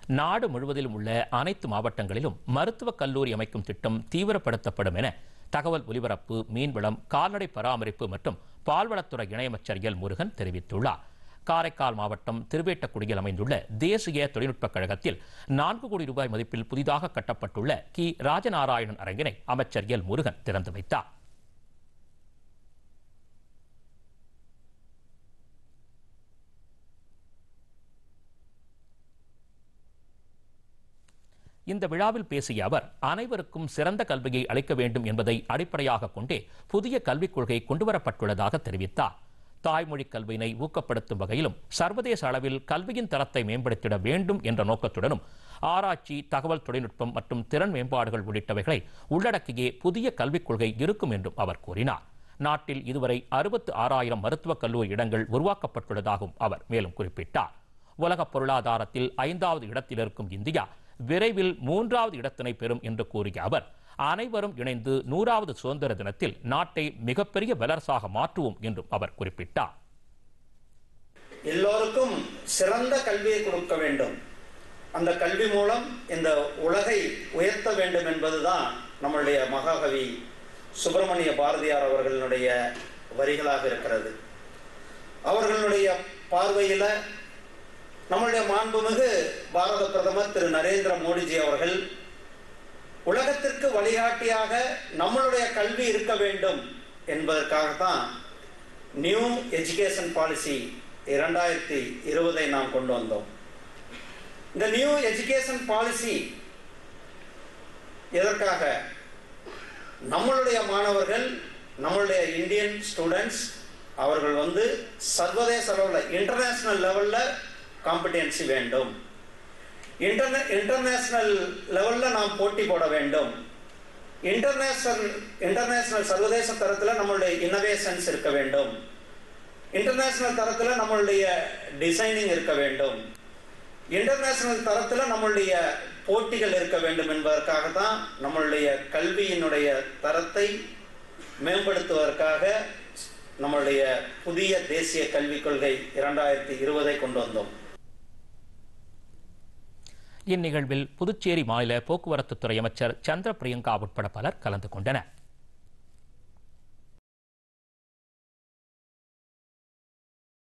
நாடு முழுவதிலும் உள்ள அனைத்து மாவட்டங்களிலும் மருத்துவக் கல்லூரி அமைக்கும் திட்டம் தீவிரப்படுத்தப்படும் என தகவல் ஒலிபரப்பு மீன்வளம் கால்நடை பராமரிப்பு மற்றும் பால்வளத்துறை இணையமைச்சர் எல் முருகன் தெரிவித்துள்ளார் காரைக்கால் மாவட்டம் திருவேட்டக்குடியில் அமைந்துள்ள தேசிய தொழில்நுட்பக் கழகத்தில் நான்கு கோடி ரூபாய் மதிப்பில் புதிதாக கட்டப்பட்டுள்ள கி ராஜநாராயணன் அரங்கினை அமைச்சர் எல் முருகன் திறந்து வைத்தார் இந்த விழாவில் பேசிய அவர் அனைவருக்கும் சிறந்த கல்வியை அளிக்க வேண்டும் என்பதை அடிப்படையாக கொண்டே புதிய கல்விக் கொள்கை கொண்டுவரப்பட்டுள்ளதாக தெரிவித்தார் தாய்மொழி கல்வியினை ஊக்கப்படுத்தும் வகையிலும் சர்வதேச அளவில் கல்வியின் தரத்தை மேம்படுத்திட வேண்டும் என்ற நோக்கத்துடனும் ஆராய்ச்சி தகவல் தொழில்நுட்பம் மற்றும் திறன் மேம்பாடுகள் உள்ளிட்டவைகளை உள்ளடக்கியே புதிய கல்விக் கொள்கை இருக்கும் என்றும் அவர் கூறினார் நாட்டில் இதுவரை அறுபத்து ஆறாயிரம் மருத்துவக் கல்லூரி இடங்கள் உருவாக்கப்பட்டுள்ளதாகவும் அவர் மேலும் குறிப்பிட்டார் உலக பொருளாதாரத்தில் ஐந்தாவது இடத்தில் இருக்கும் இந்தியா விரைவில் மூன்றாவது இடத்தினை பெறும் என்று கூறிய அவர் அனைவரும் இணைந்து நூறாவது சுதந்திர தினத்தில் நாட்டை மிகப்பெரிய வல்லரசாக மாற்றுவோம் என்றும் அவர் குறிப்பிட்டார் எல்லோருக்கும் சிறந்த கல்வியை கொடுக்க வேண்டும் அந்த கல்வி மூலம் இந்த உலகை உயர்த்த வேண்டும் என்பதுதான் நம்மளுடைய மகாகவி சுப்பிரமணிய பாரதியார் அவர்களுடைய வரிகளாக இருக்கிறது அவர்களுடைய பார்வையில் நம்மளுடைய மாண்புமிகு பாரத பிரதமர் திரு நரேந்திர மோடிஜி அவர்கள் உலகத்திற்கு வழிகாட்டியாக நம்மளுடைய கல்வி இருக்க வேண்டும் என்பதற்காகத்தான் நியூ எஜுகேஷன் பாலிசி இரண்டாயிரத்தி இருபதை நாம் கொண்டு வந்தோம் இந்த நியூ எஜுகேஷன் பாலிசி எதற்காக நம்மளுடைய மாணவர்கள் நம்மளுடைய இந்தியன் ஸ்டூடெண்ட்ஸ் அவர்கள் வந்து சர்வதேச அளவில் இன்டர்நேஷனல் லெவலில் காம்படியன்சி வேண்டும் இன்டர்நே இன்டர்நேஷனல் லெவலில் நாம் போட்டி போட வேண்டும் இன்டர்நேஷனல் இன்டர்நேஷனல் சர்வதேச தரத்தில் நம்மளுடைய இன்னோவேஷன்ஸ் இருக்க வேண்டும் இன்டர்நேஷனல் தரத்தில் நம்மளுடைய டிசைனிங் இருக்க வேண்டும் இன்டர்நேஷனல் தரத்தில் நம்மளுடைய போட்டிகள் இருக்க வேண்டும் என்பதற்காக தான் நம்மளுடைய கல்வியினுடைய தரத்தை மேம்படுத்துவதற்காக நம்மளுடைய புதிய தேசிய கல்விக் கொள்கை இரண்டாயிரத்தி இருபதை கொண்டு வந்தோம் இந்நிகழ்வில் புதுச்சேரி மாநில போக்குவரத்து துறை அமைச்சர் சந்திர பிரியங்கா உட்பட பலர் கலந்து கொண்டனர்